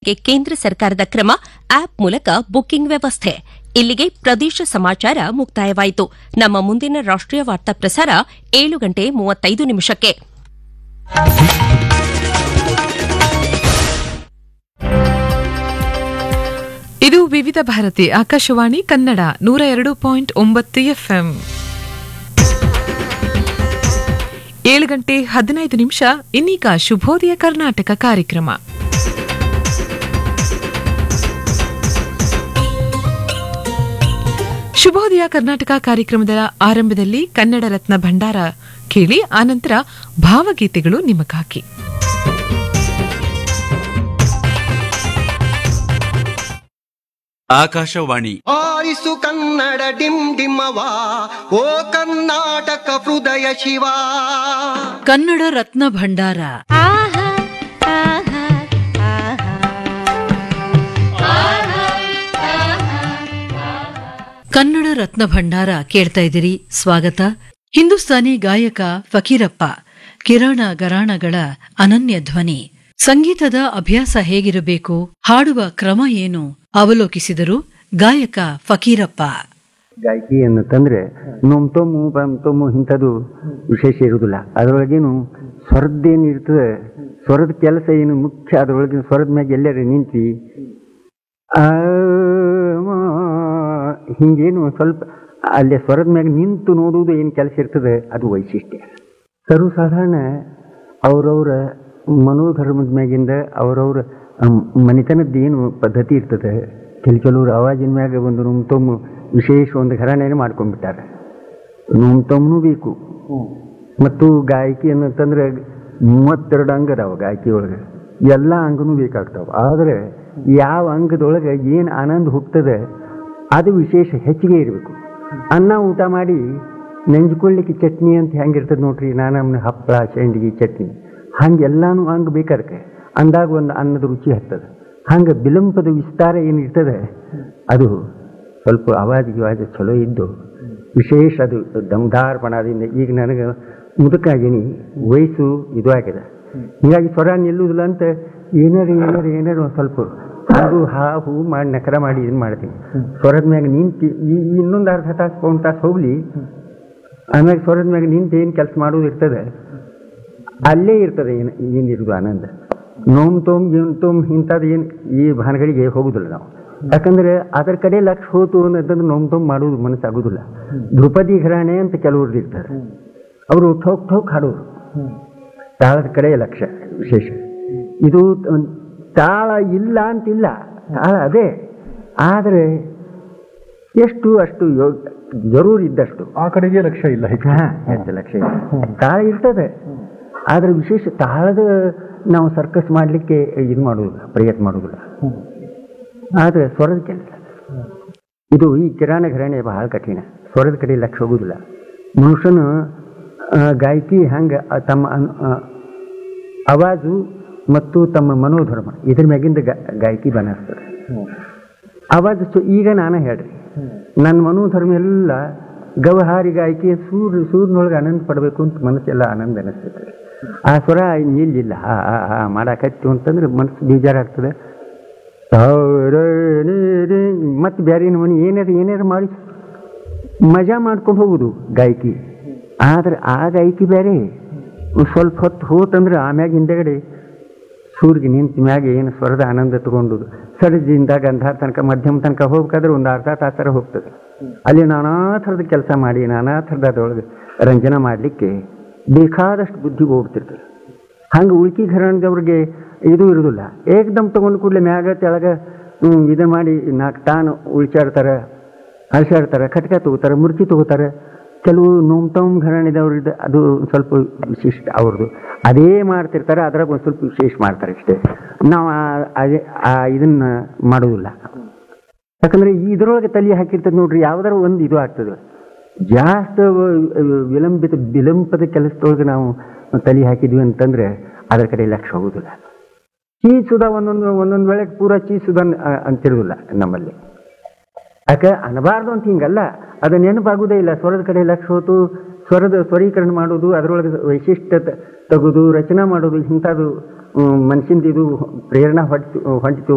ಇದಕ್ಕೆ ಕೇಂದ್ರ ಸರ್ಕಾರದ ಕ್ರಮ ಆಪ್ ಮೂಲಕ ಬುಕಿಂಗ್ ವ್ಯವಸ್ಥೆ ಇಲ್ಲಿಗೆ ಪ್ರದೇಶ ಸಮಾಚಾರ ಮುಕ್ತಾಯವಾಯಿತು ನಮ್ಮ ಮುಂದಿನ ರಾಷ್ಟೀಯ ವಾರ್ತಾ ಪ್ರಸಾರ ಏಳು ಗಂಟೆ ಮೂವತ್ತೈದು ನಿಮಿಷಕ್ಕೆ ಇದು ವಿವಿಧ ಭಾರತಿ ಆಕಾಶವಾಣಿ ಕನ್ನಡ ನೂರ ಎರಡು ಪಾಯಿಂಟ್ ಒಂಬತ್ತು ಎಫ್ಎಂ ಏಳು ಗಂಟೆ ಹದಿನೈದು ನಿಮಿಷ ಇನ್ನೀಗ ಶುಭೋದಯ ಕರ್ನಾಟಕ ಕಾರ್ಯಕ್ರಮ ಶುಭೋದಯ ಕರ್ನಾಟಕ ಕಾರ್ಯಕ್ರಮದ ಆರಂಭದಲ್ಲಿ ಕನ್ನಡ ರತ್ನ ಭಂಡಾರ ಕೇಳಿ ಆನಂತರ ಭಾವಗೀತೆಗಳು ನಿಮಗಾಗಿ ಆಕಾಶವಾಣಿ ಆರಿಸು ಕನ್ನಡ ಡಿಮ್ ಡಿಮ್ಮವ ಓ ಕರ್ನಾಟಕ ಹೃದಯ ಶಿವ ಕನ್ನಡ ರತ್ನ ಭಂಡಾರ ಕನ್ನಡ ರತ್ನ ಭಂಡಾರ ಕೇಳ್ತಾ ಇದ್ದೀರಿ ಸ್ವಾಗತ ಹಿಂದೂಸ್ತಾನಿ ಗಾಯಕ ಫಕೀರಪ್ಪ ಕಿರಾಣ ಗರಾಣಗಳ ಅನನ್ಯ ಧ್ವನಿ ಸಂಗೀತದ ಅಭ್ಯಾಸ ಹೇಗಿರಬೇಕು ಹಾಡುವ ಕ್ರಮ ಏನು ಅವಲೋಕಿಸಿದರು ಗಾಯಕ ಫಕೀರಪ್ಪ ಗಾಯಕಿ ಅನ್ನತ್ತಂದ್ರೆ ನೊಮ್ತೊಮ್ಮು ಬಂತೊಮ್ಮು ಇಂಥದ್ದು ವಿಶೇಷ ಇರುವುದಿಲ್ಲ ಅದರೊಳಗೇನು ಸ್ವರದ್ದೇನು ಇರ್ತದೆ ಸ್ವರದ ಕೆಲಸ ಏನು ಮುಖ್ಯ ಅದರೊಳಗಿನ ಸ್ವರದ ಮ್ಯಾಗ ಎಲ್ಲರೂ ನಿಂತು ಆ, ಮ, ಹಿಂಗೇನು ಸ್ವಲ್ಪ ಅಲ್ಲೇ ಸ್ವರದ ಮ್ಯಾಗ ನಿಂತು ನೋಡುವುದು ಏನು ಕೆಲಸ ಇರ್ತದೆ ಅದು ವೈಶಿಷ್ಟ್ಯ ಸರ್ವಸಾಧಾರಣ ಅವರವರ ಮನೋಧರ್ಮದ ಮ್ಯಾಗಿಂದ ಅವರವರ ಮನೆತನದ ಏನು ಪದ್ಧತಿ ಇರ್ತದೆ ಕೆಲ ಕೆಲವರು ಅವಾಜಿನ ಮ್ಯಾಗ ಒಂದು ನುಮ್ತೊಮ್ಮು ವಿಶೇಷ ಒಂದು ಘರಾಣೆನೇ ಮಾಡ್ಕೊಂಡ್ಬಿಟ್ಟಾರೆ ನುಮ್ತೊಮ್ಮನೂ ಬೇಕು ಮತ್ತು ಗಾಯಕಿ ಅನ್ನಂತಂದ್ರೆ ಮೂವತ್ತೆರಡು ಅಂಗ ಅದಾವ ಗಾಯಕಿ ಒಳಗೆ ಎಲ್ಲ ಅಂಗನೂ ಬೇಕಾಗ್ತಾವೆ ಆದರೆ ಯಾವ ಅಂಗದೊಳಗೆ ಏನು ಆನಂದ ಹುಟ್ಟದೆ ಅದು ವಿಶೇಷ ಹೆಚ್ಚಿಗೆ ಇರಬೇಕು ಅನ್ನ ಊಟ ಮಾಡಿ ನೆಂಜ್ಕೊಳ್ಳಿಕ್ಕೆ ಚಟ್ನಿ ಅಂತ ಹೆಂಗಿರ್ತದೆ ನೋಡ್ರಿ ನಾನಮ್ಮನ ಹಪ್ಪಳ ಶೇಂಡಿಗೆ ಚಟ್ನಿ ಹಂಗೆ ಎಲ್ಲಾನು ಹಂಗೆ ಬೇಕಾರ್ಕೆ ಅಂದಾಗ ಒಂದು ಅನ್ನದ ರುಚಿ ಹತ್ತದ ಹಂಗೆ ಬಿಲಂಪದ ವಿಸ್ತಾರ ಏನಿರ್ತದೆ ಅದು ಸ್ವಲ್ಪ ಅವಾಜ್ ಗಿವಾಜ್ ಚಲೋ ಇದ್ದು ವಿಶೇಷ ಅದು ದಮ್ದಾರ್ಪಣದಿಂದ ಈಗ ನನಗೆ ಮುದುಕಾಗಿನಿ ವಯಸ್ಸು ಇದು ಆಗಿದೆ ಹೀಗಾಗಿ ಸ್ವರ ನಿಲ್ಲುವುದಿಲ್ಲ ಅಂತ ಏನಾರು ಏನಾರು ಏನಾರು ಒಂದು ಸ್ವಲ್ಪ ಹಾಗೂ ಹಾ ಹೂ ಮಾಡಿ ನಕರ ಮಾಡಿ ಇದನ್ನ ಮಾಡ್ತೀನಿ ಸ್ವರದ ಮ್ಯಾಗ ನಿಂತು ಈ ಇನ್ನೊಂದು ಅರ್ಧ ತಾಸು ಪೌನ್ ತಾಸು ಹೋಗ್ಲಿ ಆಮೇಲೆ ಸ್ವರದ ಮ್ಯಾಗ ನಿಂತು ಏನು ಕೆಲಸ ಮಾಡೋದು ಇರ್ತದೆ ಅಲ್ಲೇ ಇರ್ತದೆ ಏನು ಏನಿರೋದು ಆನಂದ ನೋಮ್ ತೋಮ್ ಏನು ತೋಮ್ ಇಂಥದ್ದು ಏನು ಈ ಭಾನಗಳಿಗೆ ಹೋಗುದಿಲ್ಲ ನಾವು ಯಾಕಂದ್ರೆ ಅದರ ಕಡೆ ಲಕ್ಷ ಹೋತು ಅನ್ನೋದಂದ್ರೆ ನೋಮ್ ತೋಮ್ ಮಾಡೋದು ಮನಸ್ಸಾಗೋದಿಲ್ಲ ಧ್ರುಪದಿ ಘರಾಣೆ ಅಂತ ಕೆಲವ್ರದ್ದು ಇರ್ತಾರೆ ಅವರು ಠೋಕ್ ಠೋಕ್ ಹಾಡೋರು ತಾಳದ ಕಡೆ ಲಕ್ಷ್ಯ ವಿಶೇಷ ಇದು ತ- ತಾಳ ಇಲ್ಲ ಅಂತಿಲ್ಲ ತಾಳ ಅದೇ ಆದರೆ ಎಷ್ಟು ಅಷ್ಟು ಯೋಗ ಜರೂರು ಇದ್ದಷ್ಟು ಆ ಕಡೆಗೆ ಲಕ್ಷ್ಯ ಇಲ್ಲ ಹೆಚ್ಚು ಹಾ, ಹೆಚ್ಚು ಲಕ್ಷ್ಯ ಇಲ್ಲ. ತಾಳ ಇರ್ತದೆ ಆದರೆ ವಿಶೇಷ ತಾಳದ ನಾವು ಸರ್ಕಸ್ ಮಾಡಲಿಕ್ಕೆ ಇದು ಮಾಡುವುದಿಲ್ಲ ಪ್ರಯತ್ನ ಮಾಡುವುದಿಲ್ಲ ಆದರೆ ಸ್ವರದ ಕೆಲಸ ಇದು ಈ ಕಿರಾಣ ಘರಾಣೆ ಬಹಳ ಕಠಿಣ ಸ್ವರದ ಕಡೆ ಲಕ್ಷ್ಯ ಹೋಗುದಿಲ್ಲ ಮನುಷ್ಯನು ಆ, ಗಾಯಕಿ ಹಂಗೆ ತಮ್ಮ ಅನ್- ಆ, ಅವಾಜು ಮತ್ತು ತಮ್ಮ ಮನೋಧರ್ಮ ಇದ್ರ ಮ್ಯಾಗಿಂದ ಗಾ- ಗಾಯಕಿ ಬನಸ್ತದೆ ಅವಾಜ್ ಚು- ಈಗ ನಾನು ಹೇಳ್ರಿ ನನ್ನ ಮನೋಧರ್ಮ ಎಲ್ಲ ಗವಹಾರಿ ಗಾಯಕಿ ಸೂರ್ಯ ಸೂರ್ಯನೊಳಗೆ ಆನಂದ ಪಡಬೇಕು ಅಂತ ಮನಸ್ಸೆಲ್ಲ ಆನಂದ ಅನಿಸ್ತದೆ ಆ ಸ್ವರ ನಿಲ್ಲಿಲ್ಲ ಹಾ ಹಾ ಹಾ ಮಾಡಾಕತ್ತು ಅಂತಂದ್ರೆ ಮನಸ್ಸು ಬೇಜಾರಾಗ್ತದೆ ಮತ್ತೆ ಬೇರೆ ಮನೆ ಏನಾರು ಏನಾರು ಮಾಡಿ ಮಜಾ ಮಾಡ್ಕೊಂಡು ಹೋಗುದು ಗಾಯಕಿ ಆದ್ರೆ ಆ ಗಾಯಕಿ ಬೇರೆ ಸ್ವಲ್ಪ ಹೊತ್ತು ಹೋತಂದ್ರೆ ಆಮ್ಯಾಗ ಹಿಂದೆಗಡೆ ಸೂರ್ಯ ನಿಂತ ಮ್ಯಾಗ ಏನು ಸ್ವರದ ಆನಂದ ತಗೊಂಡು ಸರಜಿಂದ ಗಂಧ ತನಕ ಮಧ್ಯಮ ತನಕ ಹೋಗ್ಬೇಕಾದ್ರೆ ಒಂದು ಅರ್ಧ ತಾಸರ ಹೋಗ್ತದೆ ಅಲ್ಲಿ ನಾನಾ ಥರದ ಕೆಲಸ ಮಾಡಿ ನಾನಾ ಥರದ ಅದರೊಳಗೆ ರಂಜನ ಮಾಡಲಿಕ್ಕೆ ಬೇಕಾದಷ್ಟು ಬುದ್ಧಿ ಹೋಗ್ತಿರ್ತದೆ ಹಂಗೆ ಉಳ್ಕಿ ಘರಾಣದವ್ರಿಗೆ ಇದು ಇರೋದಿಲ್ಲ ಏಕದಮ್ ತಗೊಂಡು ಕೂಡಲೇ ಮ್ಯಾಗ ತೆಳಗ ಹ್ಮ್, ಇದನ್ನ ಮಾಡಿ ನಾಲ್ಕು ತಾನು ಉಳ್ಚಾಡ್ತಾರೆ ಅಳಿಸಾಡ್ತಾರೆ ಕಟ್ಕ ತಗೋತಾರೆ ಮುರ್ಚಿ ತಗೋತಾರೆ ಕೆಲವು ನೋಮ್ತಮ್ ಘರಾಣಿದವ್ರದ್ದು ಅದು ಸ್ವಲ್ಪ ವಿಶಿಷ್ಟ ಅವ್ರದ್ದು ಅದೇ ಮಾಡ್ತಿರ್ತಾರೆ ಅದ್ರಾಗ ಒಂದು ಸ್ವಲ್ಪ ವಿಶೇಷ ಮಾಡ್ತಾರೆ ಅಷ್ಟೇ ನಾವು ಆ- ಅದೇ ಆ ಇದನ್ನ ಮಾಡೋದಿಲ್ಲ ಯಾಕಂದ್ರೆ ಈ ಇದ್ರೊಳಗೆ ತಲೆ ಹಾಕಿರ್ತದೆ ನೋಡ್ರಿ ಯಾವ್ದಾರ ಒಂದು ಇದು ಆಗ್ತದೆ ಜಾಸ್ತಿ ವ- ವಿಳಂಬಿತ ವಿಳಂಬದ ಕೆಲಸದೊಳಗೆ ನಾವು ತಲೆ ಹಾಕಿದ್ವಿ ಅಂತಂದ್ರೆ ಅದರ ಕಡೆ ಲಕ್ಷ್ಯ ಹೋಗುದಿಲ್ಲ ಚೀಸುದ ಒಂದೊಂದು ಒಂದೊಂದು ವೇಳೆ ಪೂರ ಚೀಸುದ ಅಂತಿರುವುದಿಲ್ಲ ನಮ್ಮಲ್ಲಿ ಯಾಕೆ ಅನ್ನಬಾರ್ದು ಅಂತ ಹಿಂಗಲ್ಲ ಅದು ನೆನಪಾಗುವುದೇ ಇಲ್ಲ ಸ್ವರದ ಕಡೆ ಲಕ್ಷ್ಯ ಹೋತು ಸ್ವರದ ಸ್ವರೀಕರಣ ಮಾಡೋದು ಅದರೊಳಗೆ ವೈಶಿಷ್ಟ್ಯ ತ- ತೆಗೆದು ರಚನಾ ಮಾಡೋದು ಇಂಥದ್ದು ಮನುಷ್ಯಂದು ಇದು ಪ್ರೇರಣಾ ಹೊಟ್ಟು ಹೊಂಟಿತು